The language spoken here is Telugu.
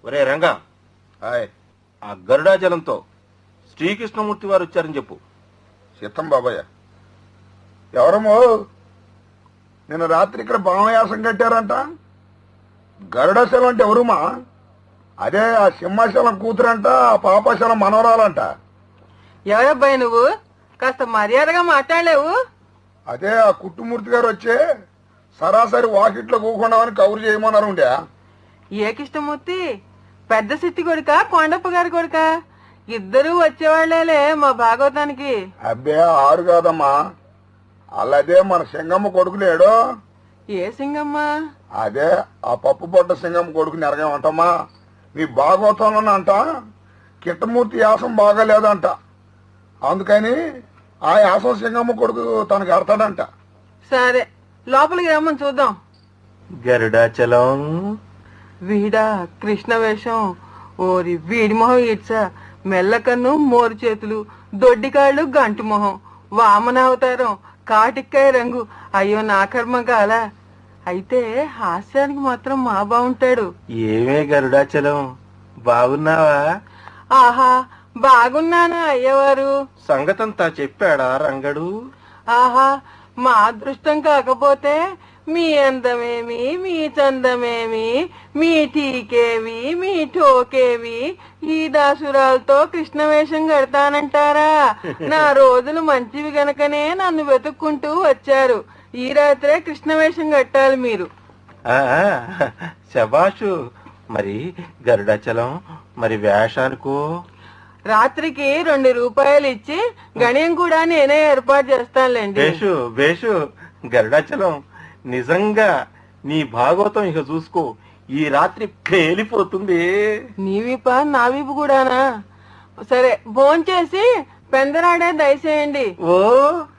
ఒరే రంగా హాయ్ ఆ గరుడాచలంతో శ్రీకృష్ణమూర్తి వారు వచ్చారని చెప్పు సీతం బాబాయ్ ఎవరమ్మో నిన్న రాత్రి ఇక్కడ భామయాసం కట్టారంట గరుడశలం అంటే ఎవరుమా అదే ఆ సింహాచలం కూతురంట ఆ పాపాశలం మనవరాలంట ఎవరబ్బాయి నువ్వు కాస్త మర్యాదగా మాట్లాడలేవు అదే ఆ కుట్టుమూర్తి గారు వచ్చే సరాసరి వాకిట్లో కూకుండామని కవర్ చేయమన్నారు ఉండే ఏ కృష్ణమూర్తి పెద్ద సిట్టి కొడుక కొండప్ప గారి కొడుక ఇద్దరూ వచ్చేవాళ్లేలే మా భాగవతానికి అబ్బే ఆరు కాదమ్మా అలాదే మన సింగమ్మ కొడుకు లేడు ఏ సింగమ్మ అదే ఆ పప్పు పొట్ట సింగమ్మ కొడుకు నెరగమంటమ్మా మీ భాగవతంలోనే అంట కిట్టమూర్తి యాసం బాగాలేదంట అందుకని ఆ యాసం సింగమ్మ కొడుకు తనకి అడతాడంట సరే లోపలికి రమ్మని చూద్దాం గరుడాచలం వీడా కృష్ణ వేషం ఓరి వీడి మొహం ఈడ్చ మెల్లకన్ను మోరు చేతులు దొడ్డికాళ్ళు గంటు మొహం వామన అవతారం కాటిక్కాయ రంగు అయ్యో నా కర్మ కాల అయితే హాస్యానికి మాత్రం మా బాగుంటాడు ఏమే గరుడాచలం బాగున్నావా ఆహా బాగున్నానా అయ్యవారు సంగతంతా చెప్పాడా రంగడు ఆహా మా అదృష్టం కాకపోతే మీ అందమేమి మీ చందమేమి మీ టీకేవి మీ టోకేవి ఈ దాసురాలతో కృష్ణవేషం కడతానంటారా నా రోజులు మంచివి గనకనే నన్ను వెతుక్కుంటూ వచ్చారు ఈ రాత్రే కృష్ణవేషం కట్టాలి మీరు ఆ, శబాషు మరి గరుడాచలం మరి వేషానికో రాత్రికి రెండు రూపాయలు ఇచ్చి గణ్యం కూడా నేనే ఏర్పాటు చేస్తానులేండి వేషు వేషు గరుడాచలం నిజంగా నీ భాగవతం ఇక చూసుకో ఈ రాత్రి పేలిపోతుంది నీ వీప నా వీపు కూడానా సరే భోంచేసి పెందరాడే దయచేయండి ఓ